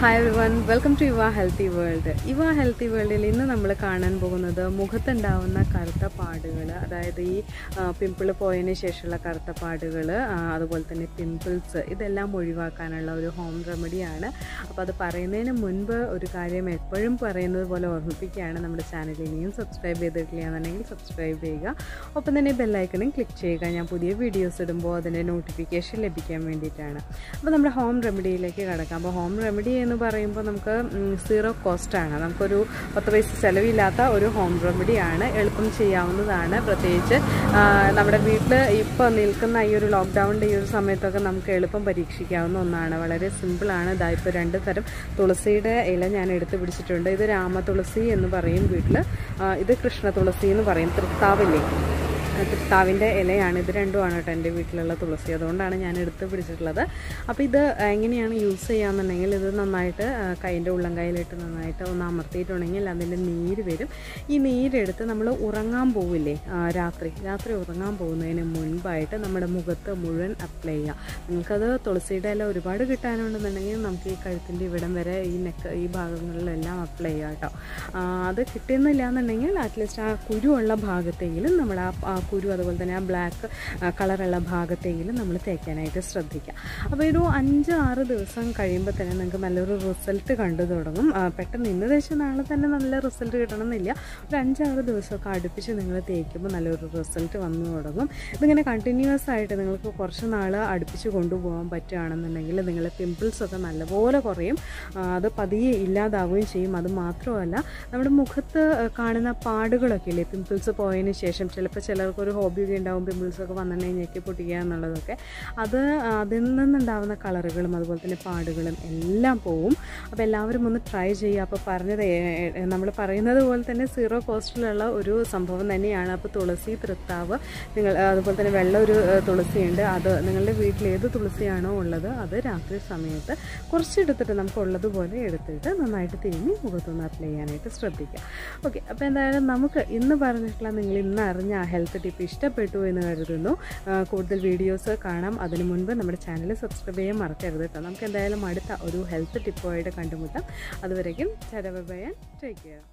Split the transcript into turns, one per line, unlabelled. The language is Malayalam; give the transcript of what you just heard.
hi one welcome to Yuva healthy world Yuva healthy വേൾഡിൽ ഇന്ന് നമ്മൾ കാണാൻ പോകുന്നത് മുഖത്തുണ്ടാവുന്ന കറുത്ത പാടുകൾ അതായത് ഈ പിമ്പിൾ പോയതിന് ശേഷമുള്ള കറുത്ത പാടുകൾ അതുപോലെ തന്നെ പിമ്പിൾസ് ഇതെല്ലാം ഒഴിവാക്കാനുള്ള ഒരു ഹോം റെമഡിയാണ് അപ്പോൾ അത് പറയുന്നതിന് മുൻപ് ഒരു കാര്യം എപ്പോഴും പറയുന്നത് പോലെ ഓർമ്മിപ്പിക്കുകയാണ് നമ്മുടെ ചാനൽ ഇനിയും സബ്സ്ക്രൈബ് ചെയ്തിട്ടില്ല എന്നുണ്ടെങ്കിൽ സബ്സ്ക്രൈബ് ചെയ്യുക ഒപ്പം തന്നെ ബെല്ലൈക്കണും ക്ലിക്ക് ചെയ്യുക ഞാൻ പുതിയ വീഡിയോസ് ഇടുമ്പോൾ അതിൻ്റെ നോട്ടിഫിക്കേഷൻ ലഭിക്കാൻ വേണ്ടിയിട്ടാണ് അപ്പോൾ നമ്മുടെ ഹോം റെമഡിയിലേക്ക് കിടക്കാം അപ്പോൾ ഹോം റെമഡി എന്ന് പറയുമ്പോൾ നമുക്ക് സീറോ കോസ്റ്റാണ് നമുക്കൊരു പത്ത് പൈസ ചിലവില്ലാത്ത ഒരു ഹോം റെമഡിയാണ് എളുപ്പം ചെയ്യാവുന്നതാണ് പ്രത്യേകിച്ച് നമ്മുടെ വീട്ടിൽ ഇപ്പോൾ നിൽക്കുന്ന ഈ ഒരു ലോക്ക്ഡൗണിൻ്റെ ഈ ഒരു സമയത്തൊക്കെ നമുക്ക് എളുപ്പം പരീക്ഷിക്കാവുന്ന ഒന്നാണ് വളരെ സിമ്പിളാണ് ഇതാ ഇപ്പോൾ രണ്ട് തരം തുളസിയുടെ ഇല ഞാൻ എടുത്ത് പിടിച്ചിട്ടുണ്ട് ഇത് രാമ തുളസി എന്ന് പറയും വീട്ടിൽ ഇത് കൃഷ്ണ തുളസി എന്ന് പറയും തൃത്താവില്ലേ തൃത്താവിൻ്റെ ഇലയാണ് ഇത് രണ്ടുമാണ് കേട്ടോ എൻ്റെ വീട്ടിലുള്ള തുളസി അതുകൊണ്ടാണ് ഞാൻ എടുത്ത് പിടിച്ചിട്ടുള്ളത് അപ്പോൾ ഇത് എങ്ങനെയാണ് യൂസ് ചെയ്യാന്നുണ്ടെങ്കിൽ ഇത് നന്നായിട്ട് കൈൻ്റെ ഉള്ളം കയ്യിലിട്ട് നന്നായിട്ട് ഒന്ന് അമർത്തിയിട്ടുണ്ടെങ്കിൽ അതിൻ്റെ നീര് വരും ഈ നീരെടുത്ത് നമ്മൾ ഉറങ്ങാൻ പോവില്ലേ രാത്രി രാത്രി ഉറങ്ങാൻ പോകുന്നതിന് മുൻപായിട്ട് നമ്മുടെ മുഖത്ത് മുഴുവൻ അപ്ലൈ ചെയ്യുക നിങ്ങൾക്കത് തുളസിയുടെ ഇല ഒരുപാട് കിട്ടാനുണ്ടെന്നുണ്ടെങ്കിൽ നമുക്ക് ഈ കഴുത്തിൻ്റെ ഇവിടം വരെ ഈ നെക്ക് ഈ ഭാഗങ്ങളിലെല്ലാം അപ്ലൈ ചെയ്യാം കേട്ടോ അത് കിട്ടുന്നില്ല എന്നുണ്ടെങ്കിൽ അറ്റ്ലീസ്റ്റ് ആ കുരുവുള്ള ഭാഗത്തെങ്കിലും നമ്മൾ ആ കുരു അതുപോലെ തന്നെ ആ ബ്ലാക്ക് കളറുള്ള ഭാഗത്തെങ്കിലും നമ്മൾ തേക്കാനായിട്ട് ശ്രദ്ധിക്കുക അപ്പോൾ ഒരു അഞ്ച് ആറ് ദിവസം കഴിയുമ്പോൾ തന്നെ നിങ്ങൾക്ക് നല്ലൊരു റിസൾട്ട് കണ്ടു തുടങ്ങും പെട്ടെന്ന് ഇന്ന് തേച്ച നാളെ തന്നെ നല്ല റിസൾട്ട് കിട്ടണമെന്നില്ല ഒരു അഞ്ചാറ് ദിവസമൊക്കെ അടുപ്പിച്ച് നിങ്ങൾ തേക്കുമ്പോൾ നല്ലൊരു റിസൾട്ട് വന്നു തുടങ്ങും ഇതിങ്ങനെ കണ്ടിന്യൂസ് ആയിട്ട് നിങ്ങൾക്ക് കുറച്ച് നാൾ അടുപ്പിച്ച് കൊണ്ടുപോകാൻ പറ്റുകയാണെന്നുണ്ടെങ്കിൽ നിങ്ങളെ പിമ്പിൾസൊക്കെ നല്ലപോലെ കുറയും അത് പതിയെ ഇല്ലാതാവുകയും ചെയ്യും അത് മാത്രമല്ല നമ്മുടെ മുഖത്ത് കാണുന്ന പാടുകളൊക്കെ ഇല്ലേ പിമ്പിൾസ് പോയതിന് ശേഷം ചിലപ്പോൾ ചിലർക്ക് ഒരു ഹോബിയൊക്കെ ഉണ്ടാവും പിമ്പിൾസൊക്കെ വന്നിട്ടുണ്ടെങ്കിൽ ഞെക്കി പൊട്ടിക്കുക എന്നുള്ളതൊക്കെ അത് അതിൽ നിന്നുണ്ടാവുന്ന കളറുകളും അതുപോലെ തന്നെ പാടുകളും എല്ലാം പോവും അപ്പോൾ എല്ലാവരും ഒന്ന് ട്രൈ ചെയ്യുക അപ്പോൾ പറഞ്ഞത് നമ്മൾ പറയുന്നത് പോലെ തന്നെ സീറോ കോസ്റ്റിലുള്ള ഒരു സംഭവം തന്നെയാണ് അപ്പോൾ തുളസി തൃത്താവ് നിങ്ങൾ അതുപോലെ തന്നെ വെള്ള ഒരു തുളസിയുണ്ട് അത് നിങ്ങളുടെ വീട്ടിൽ ഏത് തുളസിയാണോ ഉള്ളത് അത് രാത്രി സമയത്ത് കുറച്ചെടുത്തിട്ട് നമുക്ക് ഉള്ളതുപോലെ എടുത്തിട്ട് നന്നായിട്ട് തിരുമ്മി മുഖത്തൊന്ന് അപ്ലൈ ചെയ്യാനായിട്ട് ശ്രദ്ധിക്കുക ഓക്കെ അപ്പോൾ എന്തായാലും നമുക്ക് ഇന്ന് പറഞ്ഞിട്ടുള്ള നിങ്ങൾ ഇന്ന് അറിഞ്ഞ ആ ഹെൽത്ത് ടിപ്പ് ഇഷ്ടപ്പെട്ടു എന്ന് കരുതുന്നു കൂടുതൽ വീഡിയോസ് കാണാം അതിനു മുൻപ് നമ്മുടെ ചാനൽ സബ്സ്ക്രൈബ് ചെയ്യാൻ മറക്കരുത് കേട്ടോ നമുക്ക് എന്തായാലും അടുത്ത ഒരു ഹെൽത്ത് ടിപ്പുമായിട്ട് കണ്ടുമുട്ടാം അതുവരേക്കും ചരവബയൻ ടേക്ക് കെയർ